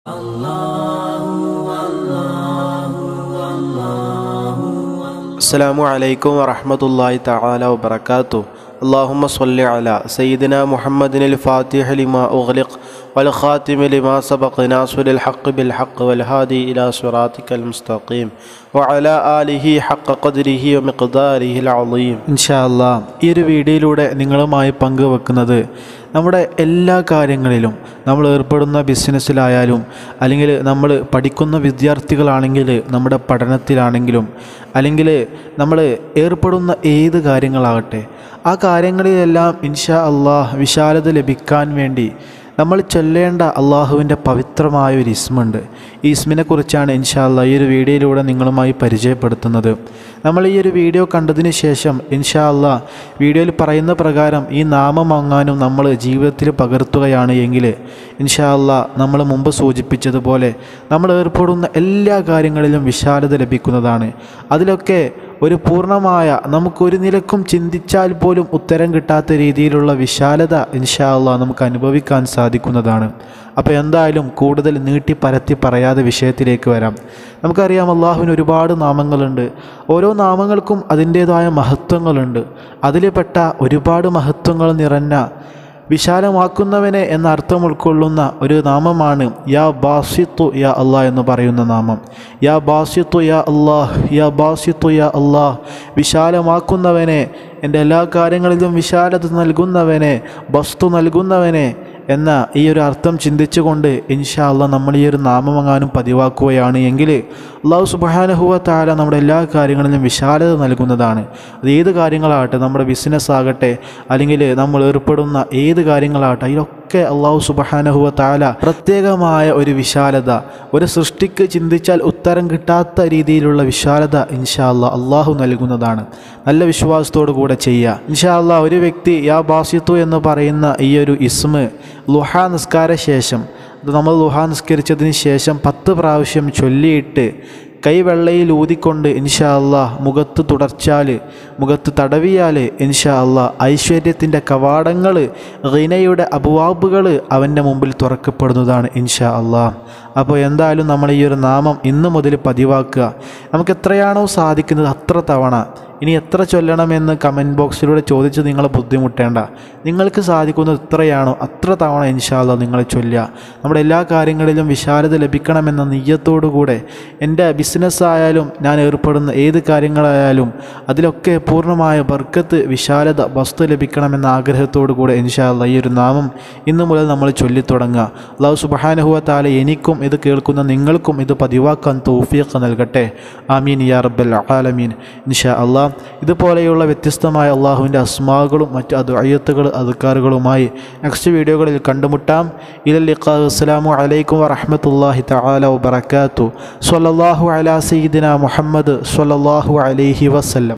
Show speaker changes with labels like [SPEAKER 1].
[SPEAKER 1] അസ്സലാമു അലൈക്കും വറഹ്മത്തുള്ളാഹി തആല വബറകാതുഹു اللهم صل على سيدنا محمد الفاتح لما أغلق والخاتم لما سبق ناصر الحق بالحق والهادي إلى صراطك المستقيم وعلى آله حق قدره ومقداره العظيم ഇൻഷാ അല്ലാ ഈ ഒരു വീഡിയോയിലൂടെ നിങ്ങളുമായി പങ്കുവെക്കുന്നത് നമ്മുടെ എല്ലാ കാര്യങ്ങളിലും നമ്മൾ ഏർപ്പെടുന്ന ബിസിനസ്സിലായാലും അല്ലെങ്കിൽ നമ്മൾ പഠിക്കുന്ന വിദ്യാർത്ഥികളാണെങ്കിൽ നമ്മുടെ പഠനത്തിലാണെങ്കിലും അല്ലെങ്കിൽ നമ്മൾ ഏർപ്പെടുന്ന ഏത് കാര്യങ്ങളാകട്ടെ ആ കാര്യങ്ങളിലെല്ലാം ഇൻഷാ അള്ളാഹ് വിശാലത ലഭിക്കാൻ വേണ്ടി നമ്മൾ ചൊല്ലേണ്ട അള്ളാഹുവിൻ്റെ പവിത്രമായ ഒരു ഇസ്മുണ്ട് ഈ ഇസ്മിനെ കുറിച്ചാണ് ഇൻഷാ അല്ലാ ഈ ഒരു വീഡിയോയിലൂടെ നിങ്ങളുമായി പരിചയപ്പെടുത്തുന്നത് നമ്മൾ ഈ ഒരു വീഡിയോ കണ്ടതിന് ശേഷം ഇൻഷാ അല്ലാ വീഡിയോയിൽ പറയുന്ന പ്രകാരം ഈ നാമം വാങ്ങാനും നമ്മൾ ജീവിതത്തിൽ പകർത്തുകയാണ് എങ്കിൽ ഇൻഷാ അല്ലാ നമ്മൾ മുമ്പ് സൂചിപ്പിച്ചതുപോലെ നമ്മൾ ഏർപ്പെടുന്ന എല്ലാ കാര്യങ്ങളിലും വിശാലത ലഭിക്കുന്നതാണ് അതിലൊക്കെ ഒരു പൂർണ്ണമായ നമുക്കൊരു നിലക്കും ചിന്തിച്ചാൽ പോലും ഉത്തരം കിട്ടാത്ത രീതിയിലുള്ള വിശാലത ഇൻഷാ അല്ലാ നമുക്ക് അനുഭവിക്കാൻ സാധിക്കുന്നതാണ് അപ്പോൾ എന്തായാലും കൂടുതൽ നീട്ടി പരത്തി പറയാതെ വിഷയത്തിലേക്ക് വരാം നമുക്കറിയാം അള്ളാഹുവിന് ഒരുപാട് നാമങ്ങളുണ്ട് ഓരോ നാമങ്ങൾക്കും അതിൻ്റേതായ മഹത്വങ്ങളുണ്ട് അതിൽ പെട്ട ഒരുപാട് മഹത്വങ്ങൾ നിറഞ്ഞ വിശാലമാക്കുന്നവനെ എന്ന അർത്ഥം ഉൾക്കൊള്ളുന്ന ഒരു നാമമാണ് യാ ബാസിത്തു യാ അള്ളാഹ് എന്ന് പറയുന്ന നാമം യാ ബാസിത്തു യാ അള്ളാഹ് യാ ബാസിത്തു യാ അള്ളാഹ് വിശാലമാക്കുന്നവനെ എൻ്റെ എല്ലാ കാര്യങ്ങളിലും വിശാലത നൽകുന്നവനെ വസ്തു നൽകുന്നവനെ എന്ന ഈ ഒരു അർത്ഥം ചിന്തിച്ചുകൊണ്ട് ഇൻഷാ അല്ല നമ്മൾ ഈ ഒരു നാമമങ്ങാനും പതിവാക്കുകയാണ് എങ്കിൽ അള്ളാഹു സുബാനഹുവ താല നമ്മുടെ എല്ലാ കാര്യങ്ങളിലും വിശാലത നൽകുന്നതാണ് അത് ഏത് കാര്യങ്ങളാകട്ടെ നമ്മുടെ ബിസിനസ് ആകട്ടെ അല്ലെങ്കിൽ നമ്മൾ ഏർപ്പെടുന്ന ഏത് കാര്യങ്ങളാകട്ടെ അതിലൊക്കെ അള്ളാഹു സുബാനഹുവ താല പ്രത്യേകമായ ഒരു വിശാലത ഒരു സൃഷ്ടിക്ക് ചിന്തിച്ചാൽ ഉത്തരം കിട്ടാത്ത രീതിയിലുള്ള വിശാലത ഇൻഷാ അല്ലാ അള്ളാഹു നൽകുന്നതാണ് നല്ല വിശ്വാസത്തോടു കൂടെ ചെയ്യുക ഇൻഷാ അല്ലാ ഒരു വ്യക്തി യാ ബാസിത്തു എന്ന് പറയുന്ന ഈ ഒരു ഇസ്മ് ലുഹ നിസ്കാര ശേഷം അത് നമ്മൾ ലുഹ നിസ്കരിച്ചതിന് ശേഷം പത്ത് പ്രാവശ്യം ചൊല്ലിയിട്ട് കൈവെള്ളയിൽ ഊതിക്കൊണ്ട് ഇൻഷാ അല്ലാ മുഖത്ത് തുടർച്ചാൽ മുഖത്ത് തടവിയാൽ ഇൻഷാ അല്ലാ ഐശ്വര്യത്തിൻ്റെ കവാടങ്ങൾ റീനയുടെ അബുവാബുകൾ അവൻ്റെ മുമ്പിൽ തുറക്കപ്പെടുന്നതാണ് ഇൻഷാ അല്ലാ അപ്പോൾ എന്തായാലും നമ്മൾ ഈ ഒരു നാമം ഇന്ന് മുതൽ പതിവാക്കുക നമുക്ക് എത്രയാണോ സാധിക്കുന്നത് അത്ര തവണ ഇനി എത്ര ചൊല്ലണമെന്ന് കമൻറ്റ് ബോക്സിലൂടെ ചോദിച്ച് നിങ്ങൾ ബുദ്ധിമുട്ടേണ്ട നിങ്ങൾക്ക് സാധിക്കുന്നത് എത്രയാണോ അത്ര തവണ ഇൻഷാല്ല നിങ്ങൾ ചൊല്ലുക നമ്മുടെ എല്ലാ കാര്യങ്ങളിലും വിശാലത ലഭിക്കണമെന്ന നെയ്യത്തോടുകൂടെ എൻ്റെ ബിസിനസ് ആയാലും ഞാൻ ഏർപ്പെടുന്ന ഏത് കാര്യങ്ങളായാലും അതിലൊക്കെ പൂർണ്ണമായ ബർക്കത്ത് വിശാലത വസ്തു ലഭിക്കണമെന്ന ആഗ്രഹത്തോടു കൂടെ ഇൻഷാല്ല ഈ ഒരു നാമം ഇന്നു മുതൽ നമ്മൾ ചൊല്ലിത്തുടങ്ങുക അള്ളാഹു സുബാനുഹുവ താല എനിക്കും ഇത് കേൾക്കുന്ന നിങ്ങൾക്കും ഇത് പതിവാക്കാൻ തൗഫീഖ് നൽകട്ടെ ആമീൻ യാ റബ്ബൽ ആലമീൻ ഇൻഷാ അള്ളാഹ് ഇതുപോലെയുള്ള വ്യത്യസ്തമായ അള്ളാഹുവിൻ്റെ അസ്മാകളും മറ്റ് അത് അയ്യത്തുകൾ അതുക്കാറുകളുമായി നെക്സ്റ്റ് വീഡിയോകളിൽ കണ്ടുമുട്ടാം ഇലല്ലിഖാ അസ്സലാമു അലൈക്കും വറഹമത്തല്ലാഹി തആല വബറകാതു സ്വല്ലല്ലാഹു അലാ സയ്യിദിന മുഹമ്മദ് സ്വല്ലല്ലാഹു അലൈഹി വസല്ലം